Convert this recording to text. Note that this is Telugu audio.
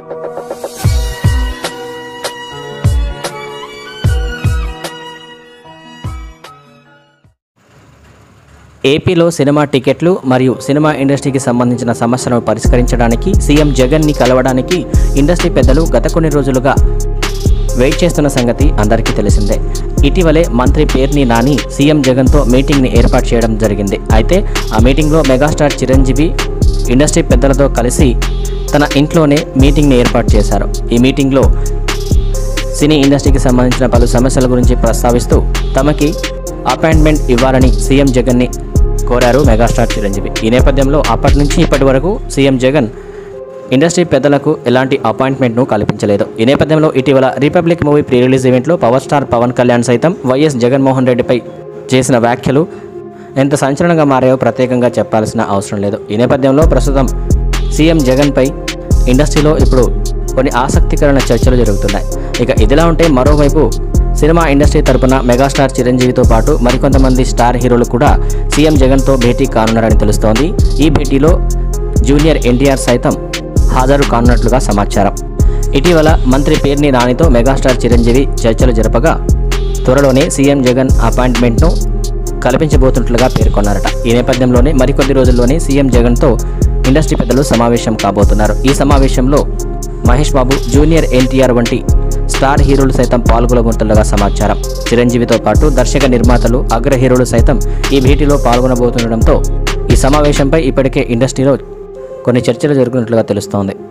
ఏపీలో సినిమా టికెట్లు మరియు సినిమా ఇండస్ట్రీకి సంబంధించిన సమస్యలను పరిష్కరించడానికి సీఎం జగన్ని కలవడానికి ఇండస్ట్రీ పెద్దలు గత కొన్ని రోజులుగా వెయిట్ చేస్తున్న సంగతి అందరికీ తెలిసిందే ఇటీవలే మంత్రి పేర్ని నాని సీఎం జగన్తో మీటింగ్ని ఏర్పాటు చేయడం జరిగింది అయితే ఆ మీటింగ్లో మెగాస్టార్ చిరంజీవి ఇండస్ట్రీ పెద్దలతో కలిసి తన ఇంట్లోనే మీటింగ్ని ఏర్పాటు చేశారు ఈ మీటింగ్లో సినీ ఇండస్ట్రీకి సంబంధించిన పలు సమస్యల గురించి ప్రస్తావిస్తూ తమకి అపాయింట్మెంట్ ఇవ్వాలని సీఎం జగన్ని కోరారు మెగాస్టార్ చిరంజీవి ఈ నేపథ్యంలో అప్పటి నుంచి ఇప్పటి వరకు సీఎం జగన్ ఇండస్ట్రీ పెద్దలకు ఎలాంటి అపాయింట్మెంట్ను కల్పించలేదు ఈ నేపథ్యంలో ఇటీవల రిపబ్లిక్ మూవీ ప్రీ రిలీజ్ ఈవెంట్లో పవర్ స్టార్ పవన్ కళ్యాణ్ సైతం వైఎస్ జగన్మోహన్ రెడ్డిపై చేసిన వ్యాఖ్యలు ఎంత సంచలనంగా మారాయో ప్రత్యేకంగా చెప్పాల్సిన అవసరం లేదు ఈ నేపథ్యంలో ప్రస్తుతం సీఎం జగన్పై ఇండస్ట్రీలో ఇప్పుడు కొన్ని ఆసక్తికరమైన చర్చలు జరుగుతున్నాయి ఇక ఇదిలా ఉంటే మరోవైపు సినిమా ఇండస్ట్రీ తరపున మెగాస్టార్ చిరంజీవితో పాటు మరికొంతమంది స్టార్ హీరోలు కూడా సీఎం జగన్తో భేటీ కానున్నారని తెలుస్తోంది ఈ భేటీలో జూనియర్ ఎన్టీఆర్ సైతం హాజరు కానున్నట్లుగా సమాచారం ఇటీవల మంత్రి పేర్ని నానితో మెగాస్టార్ చిరంజీవి చర్చలు జరపగా త్వరలోనే సీఎం జగన్ అపాయింట్మెంట్ను కల్పించబోతున్నట్లుగా పేర్కొన్నారట ఈ నేపథ్యంలోనే మరికొద్ది రోజుల్లోనే సీఎం జగన్తో ఇండస్ట్రీ పెద్దలు సమావేశం కాబోతున్నారు ఈ సమావేశంలో మహేష్ బాబు జూనియర్ ఎన్టీఆర్ వంటి స్టార్ హీరోలు సైతం పాల్గొనబోతున్నట్లుగా సమాచారం చిరంజీవితో పాటు దర్శక నిర్మాతలు అగ్ర హీరోలు సైతం ఈ భేటీలో పాల్గొనబోతుండడంతో ఈ సమావేశంపై ఇప్పటికే ఇండస్ట్రీలో కొన్ని చర్చలు జరుగుతున్నట్లుగా తెలుస్తోంది